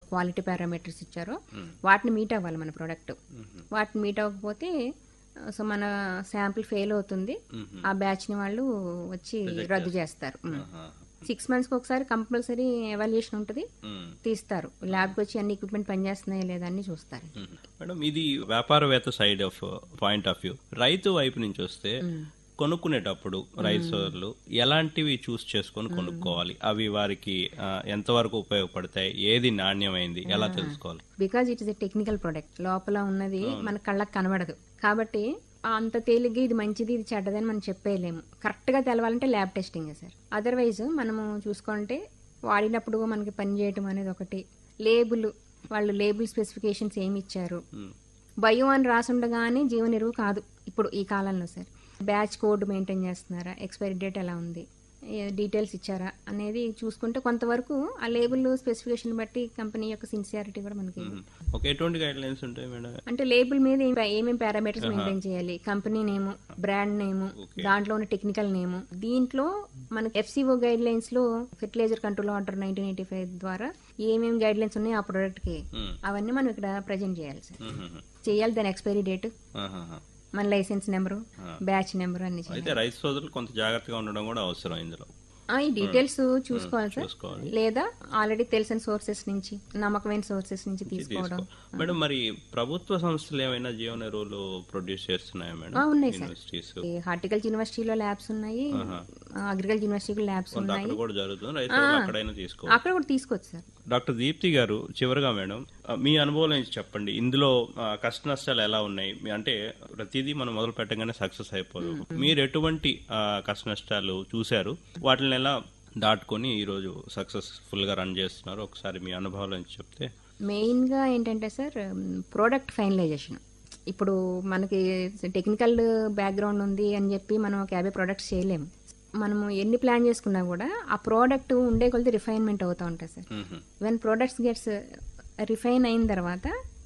Quality parameters ఇచ్చారో వాటిని meet అవ్వాలి మన ప్రోడక్ట్ వాటిని మీట్ అవ్వకపోతే సో మన శాంపిల్ ఫెయిల్ అవుతుంది ఆ బ్యాచ్ ని వాళ్ళు వచ్చి రద్దు చేస్తారు సిక్స్ మంత్స్కి ఒకసారి కంపల్సరీ ఎవాల్యుయేషన్ ఉంటుంది తీస్తారు ల్యాబ్కి వచ్చి అన్ని ఎక్విప్మెంట్ పనిచేస్తున్నాయా లేదా అని చూస్తారు మేడం ఇది వ్యాపారవేత్త side of point of view రైతు వైపు నుంచి వస్తే కొనుక్కునేటప్పుడు రైతు సోదరులు ఎలాంటివి చూస్ చేసుకొని కొనుక్కోవాలి అవి వారికి ఆ, ఎంతవరకు ఉపయోగపడతాయి ఏది నాణ్యమైంది ఎలా తెలుసుకోవాలి because it is a technical product లోపల ఉన్నది మన కళ్ళకి కనబడదు కాబట్టి అంత తేలిగ్గా ఇది మంచిది ఇది చెడ్డదని మనం చెప్పేయలేము కరెక్ట్ గా తెలవాలంటే ల్యాబ్ టెస్టింగ్ సార్ అదర్వైజ్ మనము చూసుకుంటే వాడినప్పుడు మనకి పని చేయటం అనేది ఒకటి లేబుల్ వాళ్ళు లేబుల్ స్పెసిఫికేషన్స్ ఏమి ఇచ్చారు బయో అని రాసుండగానే జీవన ఎరువు కాదు ఇప్పుడు ఈ కాలంలో సార్ బ్యాచ్ కోడ్ మెయింటైన్ చేస్తున్నారా ఎక్స్పైరీ డేట్ ఎలా ఉంది డీటెయిల్స్ ఇచ్చారా అనేది చూసుకుంటే కొంతవరకు ఆ లేబుల్ స్పెసిఫికేషన్ బట్టి కంపెనీ యొక్క సిన్సియారిటీ కూడా మనకి ఒక ఎటువంటి గైడ్ లైన్స్ ఉంటాయి మేడం అంటే లేబుల్ మీద ఏం- ఏమేం పారామీటర్స్ మెయింటైన్ చేయాలి కంపెనీ నేము బ్రాండ్ నేము దాంట్లో ఉన్న టెక్నికల్ నేము దీంట్లో మనకి ఎఫ్సిఓ గైడ్ లైన్స్ లో fertiliser control order nineteen eighty five ద్వారా ఏమేం గైడ్ లైన్స్ ఉన్నాయో ఆ ప్రొడక్ట్ కి అవన్నీ మనం ఇక్కడ ప్రజెంట్ చేయాలి సార్ చేయాలి దాని ఎక్స్పైరీ డేట్ ఆహాహా. మన లైసెన్స్ నెంబరు బ్యాచ్ నెంబర్ అన్ని చేయాలి అయితే రైతు సోదరులు కొంత జాగ్రత్తగా ఉండడం కూడా అవసరం ఇందులో ఆ, ఈ డీటెయిల్స్ చూసుకోవాలి సార్ చూసుకోవాలి లేదా ఆల్రెడీ తెలిసిన సోర్సెస్ నుంచి నమ్మకమైన సోర్సెస్ నుంచి తీసుకోవడం మేడం మరి ప్రభుత్వ సంస్థలు ఏమైనా జీవన ఎరువులు ప్రొడ్యూస్ చేస్తున్నాయా మేడం ఆ, ఉన్నాయి సార్ యూనివర్సిటీస్ ఈ హార్టికల్చర్ యూనివర్సిటీలో ల్యాబ్స్ ఉన్నాయి అగ్రికల్చర్ యూనివర్సిటీలో ల్యాబ్స్ కొంత ఉన్నాయి అక్కడ కూడా జరుగుతుంది రైతులు అక్కడైనా తీసుకో అక్కడ కూడా తీసుకోవచ్చు సార్ డాక్టర్ దీప్తి గారు చివరగా మేడం ఆ, మీ అనుభవం నుంచి చెప్పండి ఇందులో ఆ, కష్ట నష్టాలు ఎలా ఉన్నాయి మీ- అంటే ప్రతిదీ మనం మొదలు పెట్టగానే సక్సెస్ అయిపోదు మీరు ఎటువంటి ఆ, కష్ట నష్టాలు చూశారు వాటిని ఎలా దాటుకొని ఈ రోజు సక్సెస్ఫుల్ గా రన్ చేస్తున్నారు ఒకసారి మీ అనుభవాల నుంచి చెప్తే మెయిన్ గా ఏంటంటే సార్ ప్రోడక్ట్ ఫైనలైజేషన్ ఇప్పుడు మనకి టెక్నికల్ బ్యాక్గ్రౌండ్ ఉంది అని చెప్పి మనం ఒక యాభై ప్రోడక్ట్స్ చేయలేము మనము ఎన్ని ప్లాన్ చేసుకున్నా కూడా ఆ ప్రోడక్ట్ ఉండే కొలది రిఫైన్మెంట్ అవుతూ ఉంటుంది సార్ మ్మ్. వెన్ ప్రోడక్ట్స్ గెట్స్ రిఫైన్ అయిన తర్వాత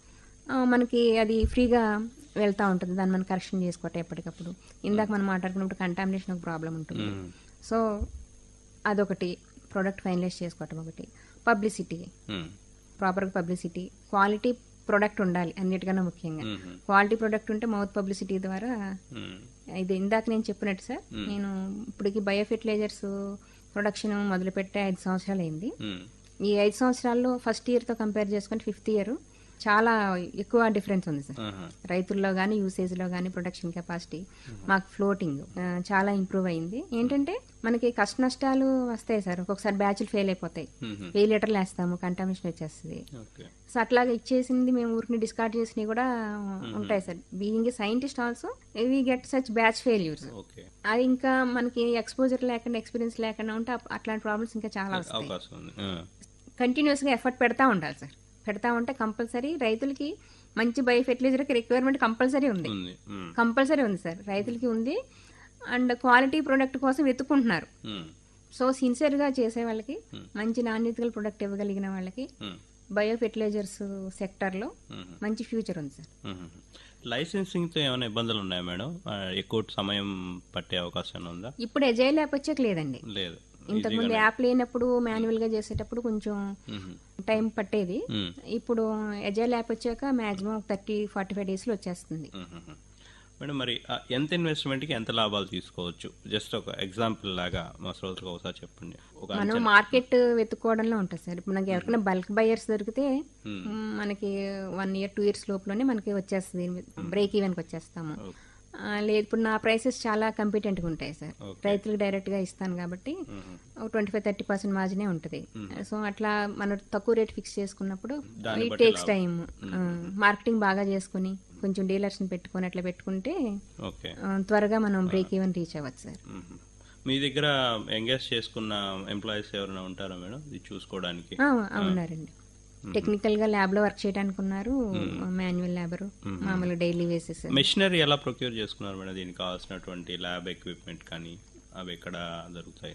ఆ, మనకి అది ఫ్రీగా వెళ్తూ ఉంటుంది దాన్ని మనం కరెక్షన్ చేసుకోవటం ఎప్పటికప్పుడు ఇందాక మనం మాట్లాడుకున్నప్పుడు కంటామినేషన్ ఒక ప్రాబ్లం ఉంటుంది సో అదొకటి ప్రోడక్ట్ ఫైనలైజ్ చేసుకోవటం ఒకటి పబ్లిసిటీ మ్మ్. ప్రాపర్గా పబ్లిసిటీ క్వాలిటీ ప్రొడక్ట్ ఉండాలి అన్నిటికన్నా ముఖ్యంగా మ్మ్. క్వాలిటీ ప్రొడక్ట్ ఉంటే మౌత్ పబ్లిసిటీ ద్వారా మ్మ్. ఇది ఇందాక నేను చెప్పినట్టు సార్ నేను ఇప్పటికి బయో ఫెర్టిలైజర్స్ ప్రొడక్షన్ మొదలుపెట్టే ఐదు సంవత్సరాలు అయింది మ్మ్. ఈ ఐదు సంవత్సరాల్లో ఫస్ట్ ఇయర్తో కంపేర్ చేసుకుంటే ఫిఫ్త్ ఇయర్ చాలా ఎక్కువ డిఫరెన్స్ ఉంది సార్ ఆహా. రైతుల్లో కానీ యూసేజ్లో కానీ ప్రొడక్షన్ కెపాసిటీ మాకు ఫ్లోటింగ్ చాలా ఇంప్రూవ్ అయింది ఏంటంటే మనకి కష్ట నష్టాలు వస్తాయి సార్ ఒక్కొక్కసారి బ్యాచ్లు ఫెయిల్ అయిపోతాయి మ్మ్. వెయ్యి లీటర్లు వేస్తాము కంటామినేషన్ వచ్చేస్తుంది ఓకే సో అట్లాగా ఇచ్చేసింది మేము ఊరికి డిస్కార్డ్ చేసినవి కూడా ఉంటాయి sir being scientist also we get such batch failures okay అది ఇంకా మనకి ఎక్స్పోజర్ లేకుండా ఎక్స్పీరియన్స్ లేకుండా ఉంటే అప్- అట్లాంటి ప్రాబ్లమ్స్ ఇంకా చాలా వస్తాయి అవకాశం ఉంది ఆ. కంటిన్యూస్ గా ఎఫర్ట్ పెడతా ఉండాలి సార్ పెడతా ఉంటే కంపల్సరీ రైతులకి మంచి బయో ఫెర్టిలైజర్ రిక్వైర్మెంట్ కంపల్సరీ ఉంది ఉంది మ్మ్. కంపల్సరీ ఉంది సార్ రైతులకి ఉంది అండ్ క్వాలిటీ ప్రోడక్ట్ కోసం వెతుక్కుంటున్నారు మ్మ్. సో సిన్సియర్ గా చేసే వాళ్ళకి మంచి నాణ్యత గల ప్రొడక్ట్ ఇవ్వగలిగిన వాళ్ళకి మ్మ్. బయో ఫెర్టిలైజర్స్ సెక్టర్ లో మ్మ్. మంచి ఫ్యూచర్ ఉంది సార్ మ్మ్. లైసెన్సింగ్ తో ఏమైనా ఇబ్బందులు ఉన్నాయా మేడం ఆ, ఎక్కువ సమయం పట్టే అవకాశం ఉందా ఇప్పుడు ఎజైల్ యాప్ వచ్చాక లేదండి లేదు ఇంతకుముందు యాప్ లేనప్పుడు మాన్యువల్ గా చేసేటప్పుడు కొంచెం మ్మ్. టైం పట్టేది మ్మ్. ఇప్పుడు ఎజైల్ యాప్ వచ్చాక maximum thirty forty five days లో వచ్చేస్తుంది మ్మ్. మేడం మరి ఆ, ఎంత ఇన్వెస్ట్మెంట్ కి ఎంత లాభాలు తీసుకోవచ్చు జస్ట్ ఒక ఎగ్జాంపుల్ లాగా మా శ్రోతలకు ఒకసారి చెప్పండి ఒక మనం మార్కెట్ వెతుక్కోవడంలో ఉంటుంది సార్ ఇప్పుడు మనకి ఎవరికైనా బల్క్ బయర్స్ దొరికితే మ్, మనకి వన్ ఇయర్ టూ ఇయర్స్ లోపలనే మనకి వచ్చేస్తుంది బ్రేక్ ఈవెన్కి వచ్చేస్తాము ఆ, లేదు ఇప్పుడు నా ప్రైసెస్ చాలా కంపిటెంట్ గా ఉంటాయి సార్ రైతులకు డైరెక్ట్ గా ఇస్తాను కాబట్టి ట్వంటీ ఫైవ్ థర్టీ పర్సెంట్ మార్జినే ఉంటుంది సో అట్లా మనం తక్కువ రేట్ ఫిక్స్ చేసుకున్నప్పుడు దాన్ని ఇట్ బట్టి టేక్స్ టైం మార్కెటింగ్ బాగా చేసుకుని కొంచెం డీలర్స్ ని పెట్టుకొని అట్లా పెట్టుకుంటే ఓకే ఆ, త్వరగా మనం బ్రేక్ ఈవెన్ రీచ్ అవ్వచ్చు సార్ మ్మ్. మీ దగ్గర ఎంగేజ్ చేసుకున్న ఎంప్లాయీస్ ఎవరైనా ఉంటారా మేడం ఇది చూసుకోవడానికి ఆ, ఆ, ఉన్నారండి టెక్నికల్ గా ల్యాబ్ లో వర్క్ చేయడానికి ఉన్నారు మాన్యువల్ లేబర్ మామూలు డైలీ బేసిస్ మెషినరీ ఎలా ప్రొక్యూర్ చేసుకున్నారు మేడం దీనికి కావాల్సినటువంటి ల్యాబ్ ఎక్విప్మెంట్ కానీ అవి ఎక్కడ దొరుకుతాయి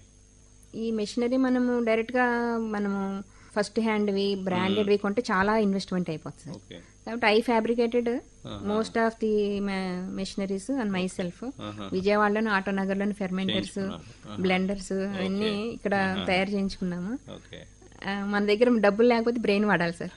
ఈ మెషినరీ మనము డైరెక్ట్ గా మనము ఫస్ట్ హ్యాండ్ వి బ్రాండెడ్ వి కొంటే చాలా ఇన్వెస్ట్మెంట్ అయిపోతుంది సార్ ఓకే కాబట్టి I fabricated most of the machineries and myself విజయవాడలోని ఆటోనగర్లోని ఫెర్మెంటర్స్ బ్లెండర్స్ అవన్నీ ఇక్కడ తయారు చేయించుకున్నాము ఓకే ఆ, మన దగ్గర డబ్బులు లేకపోతే బ్రెయిన్ వాడాలి సార్